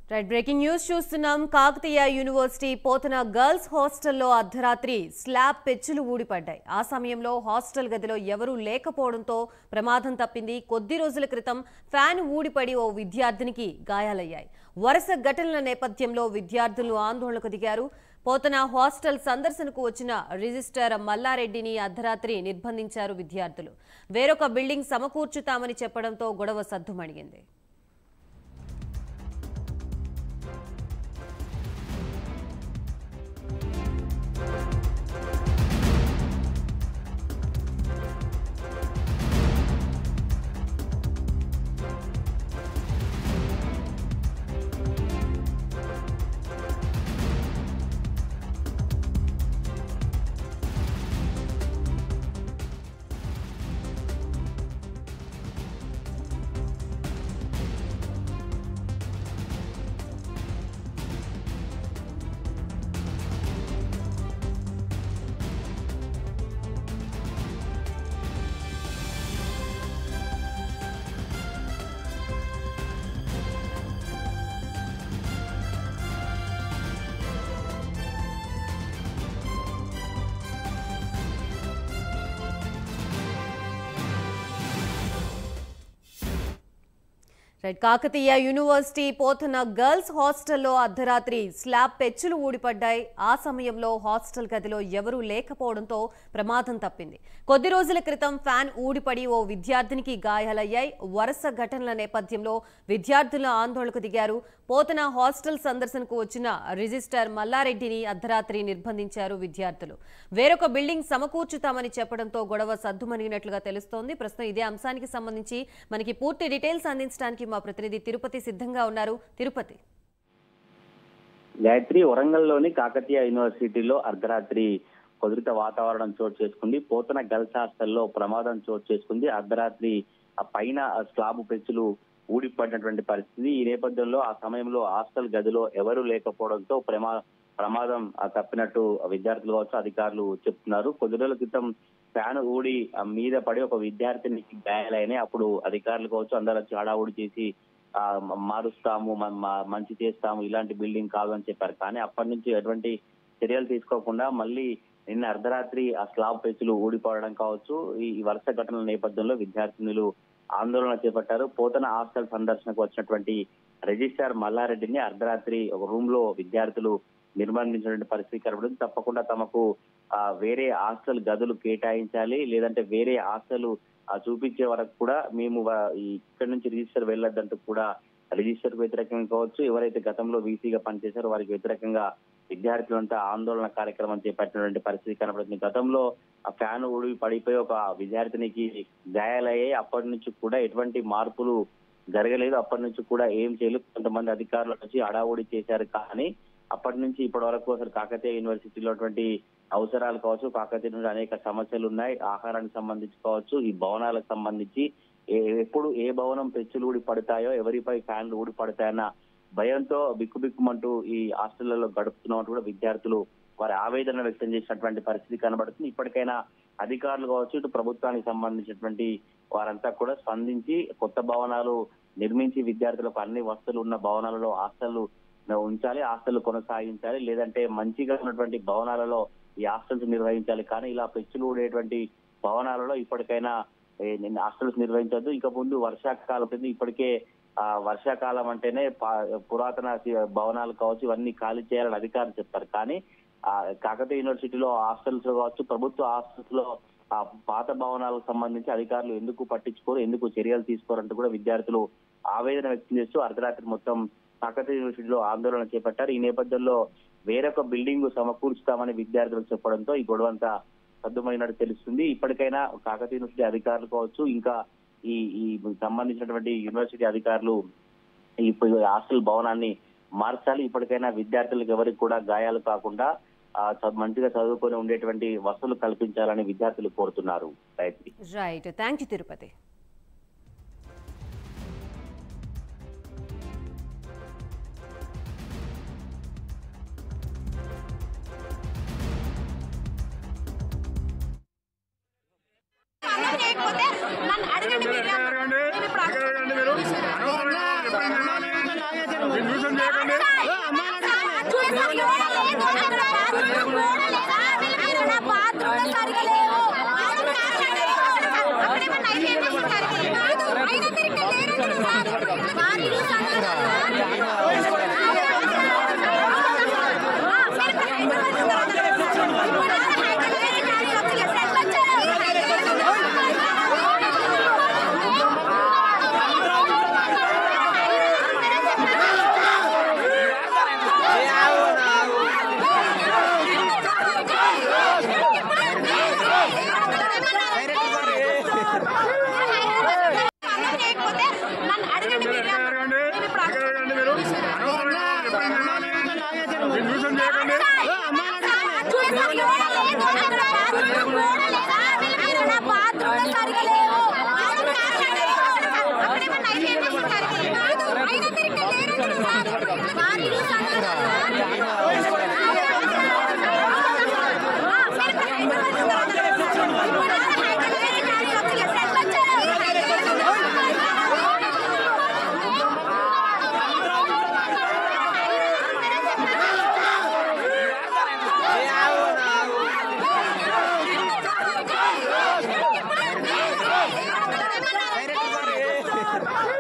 Right breaking news చూస్తున్నాం Kakatiya university Pothana girls హాస్టల్లో అర్ధరాత్రి స్లాబ్ పెచ్చులు ఊడిపడ్డాయి ఆ సమయంలో హాస్టల్ గదిలో ఎవరూ లేకపోవడంతో ప్రమాదం తప్పింది కొద్ది రోజుల క్రితం ఫ్యాన్ ఊడిపడి ఓ విద్యార్థినికి గాయాలయ్యాయి వరుస ఘటనల నేపథ్యంలో విద్యార్థులు ఆందోళనకు దిగారు పోతన హాస్టల్ సందర్శనకు వచ్చిన రిజిస్టర్ మల్లారెడ్డిని అర్ధరాత్రి నిర్బంధించారు విద్యార్థులు వేరొక బిల్డింగ్ సమకూర్చుతామని చెప్పడంతో గొడవ సద్దుమణిగింది right Kakatiya university Pothana girls హాస్టల్లో అర్ధరాత్రి స్లాబ్ పెచ్చులు ఊడిపడ్డాయి ఆ సమయంలో హాస్టల్ గదిలో ఎవరూ లేకపోవడంతో ప్రమాదం తప్పింది కొద్ది రోజుల క్రితం ఫ్యాన్ ఊడిపడి ఓ విద్యార్థినికి గాయాలయ్యాయి వరుస ఘటనల నేపథ్యంలో విద్యార్థుల ఆందోళనకు దిగారు పోతన హాస్టల్ సందర్శనకు వచ్చిన రిజిస్టర్ మల్లారెడ్డిని అర్ధరాత్రి నిర్బంధించారు విద్యార్థులు వేరొక బిల్డింగ్ సమకూర్చుతామని చెప్పడంతో గొడవ సద్దుమణిగినట్లుగా తెలుస్తోంది ప్రస్తుతం ఇదే అంశానికి సంబంధించి మనకి పూర్తి డీటెయిల్స్ అందించడానికి మా ప్రతినిధి తిరుపతి సిద్ధంగా ఉన్నారు తిరుపతి గాయత్రి వరంగల్లోని కాకతీయ యూనివర్సిటీలో అర్ధరాత్రి కుదిరిత వాతావరణం చోటు చేసుకుంది పోతన గర్ల్స్ హాస్టల్లో ప్రమాదం చోటు చేసుకుంది అర్ధరాత్రి ఆ పైన ఆ స్లాబ్ పెచ్చులు ఊడిపడినటువంటి పరిస్థితి ఈ నేపథ్యంలో ఆ సమయంలో హాస్టల్ గదిలో ఎవరూ లేకపోవడంతో ప్రమా ప్రమాదం ఆ తప్పినట్టు విద్యార్థులు కావచ్చు అధికారులు చెప్తున్నారు కొద్ది రోజుల క్రితం ఫ్యాన్ ఊడి ఆ మీద పడి ఒక విద్యార్థినికి గాయాలైనాయి అప్పుడు అధికారులు కావచ్చు అందరూ వచ్చి హడావుడి చేసి ఆ మ- మారుస్తాము మ- మ- మంచి చేస్తాము ఇలాంటి బిల్డింగ్ కాదు అని చెప్పారు కానీ అప్పటి నుంచి ఎటువంటి చర్యలు తీసుకోకుండా మళ్ళీ నిన్న అర్ధరాత్రి ఆ స్లాబ్ పెచ్చులు ఊడిపోవడం కావచ్చు ఈ ఈ వరుస ఘటనల నేపథ్యంలో విద్యార్థినులు ఆందోళన చేపట్టారు పోతన హాస్టల్ సందర్శనకు వచ్చినటువంటి రిజిస్ట్రార్ మల్లారెడ్డిని అర్ధరాత్రి ఒక రూమ్ లో విద్యార్థులు నిర్బంధించినటువంటి పరిస్థితి కనబడింది తప్పకుండా తమకు ఆ వేరే హాస్టల్ గదులు కేటాయించాలి లేదంటే వేరే హాస్టల్ ఆ చూపించే వరకు కూడా మేము వా- ఈ ఇక్కడి నుంచి రిజిస్టర్ వెళ్ళొద్దంటూ కూడా రిజిస్టర్ కు వ్యతిరేకంగా కావచ్చు ఎవరైతే గతంలో వీసీగా పనిచేశారో వారికి వ్యతిరేకంగా విద్యార్థులంతా ఆందోళన కార్యక్రమం చేపట్టినటువంటి పరిస్థితి కనబడుతుంది గతంలో ఆ ఫ్యాన్ ఊడి పడిపోయి ఒక విద్యార్థినికి గాయాలయ్యాయి అప్పటి నుంచి కూడా ఎటువంటి మార్పులు జరగలేదు అప్పటి నుంచి కూడా ఏం చేయలేదు కొంతమంది అధికారులు వచ్చి అడావుడి చేశారు కానీ అప్పటి నుంచి ఇప్పటి వరకు అసలు కాకతీయ యూనివర్సిటీలో అటువంటి అవసరాలు కావచ్చు కాకతీయ నుండి అనేక సమస్యలు ఉన్నాయి ఆహారానికి సంబంధించి కావచ్చు ఈ భవనాలకు సంబంధించి ఏ- ఎప్పుడు ఏ భవనం పెచ్చులు ఊడి పడతాయో ఎవరిపై ఫ్యాన్లు ఊడి పడతాయన్న భయంతో బిక్కుబిక్కుమంటూ ఈ హాస్టళ్లలో గడుపుతున్నట్టు కూడా విద్యార్థులు వారి ఆవేదన వ్యక్తం చేసినటువంటి పరిస్థితి కనబడుతుంది ఇప్పటికైనా అధికారులు కావచ్చు ఇటు ప్రభుత్వానికి సంబంధించినటువంటి వారంతా కూడా స్పందించి కొత్త భవనాలు నిర్మించి విద్యార్థులకు అన్ని వసతులు ఉన్న భవనాలలో హాస్టళ్లు ఉంచాలి హాస్టల్ కొనసాగించాలి లేదంటే మంచిగా ఉన్నటువంటి భవనాలలో ఈ హాస్టల్స్ నిర్వహించాలి కానీ ఇలా పెచ్చులు ఊడేటువంటి భవనాలలో ఇప్పటికైనా ఏ, నిన్న హాస్టల్స్ నిర్వహించద్దు ఇక ముందు వర్షాకాలం ఉంటుంది ఇప్పటికే ఆ వర్షాకాలం అంటేనే పా- పురాతన సి- భవనాలు కావచ్చు ఇవన్నీ ఖాళీ చేయాలని అధికారులు చెప్తారు కానీ ఆ కాకతీయ యూనివర్సిటీలో హాస్టల్స్ కావచ్చు ప్రభుత్వ హాస్టల్స్ లో ఆ పాత భవనాలకు సంబంధించి అధికారులు ఎందుకు పట్టించుకోరు ఎందుకు చర్యలు తీసుకోరంటూ కూడా విద్యార్థులు ఆవేదన వ్యక్తం చేస్తూ అర్ధరాత్రి మొత్తం కాకతీయ యూనివర్సిటీలో ఆందోళన చేపట్టారు ఈ నేపథ్యంలో వేరొక బిల్డింగ్ సమకూర్చుతామని విద్యార్థులు చెప్పడంతో ఈ గొడవంతా సద్దుమైనట్టు తెలుస్తుంది ఇప్పటికైనా కాకతీయ యూనివర్సిటీ అధికారులు కావచ్చు ఇంకా ఈ ఈ సంబంధించినటువంటి యూనివర్సిటీ అధికారులు ఈ ప- హాస్టల్ భవనాన్ని మార్చాలి ఇప్పటికైనా విద్యార్థులకు ఎవరికి కూడా గాయాలు కాకుండా ఆ, చ- మంచిగా చదువుకొని ఉండేటువంటి వసతులు కల్పించాలని విద్యార్థులు కోరుతున్నారు Gayatri right thank you Tirupati లేకపోతే నన్ను అడగండి మీరు అడగండి నేను ఇప్పుడు అడగండి మీరు అనవసరంగా చెప్పింది వినాలి. మీరు న్యూసెన్స్ చేయకండి నన్ను అడగండి మీరు నేను ఇప్పుడు డైరెక్ట్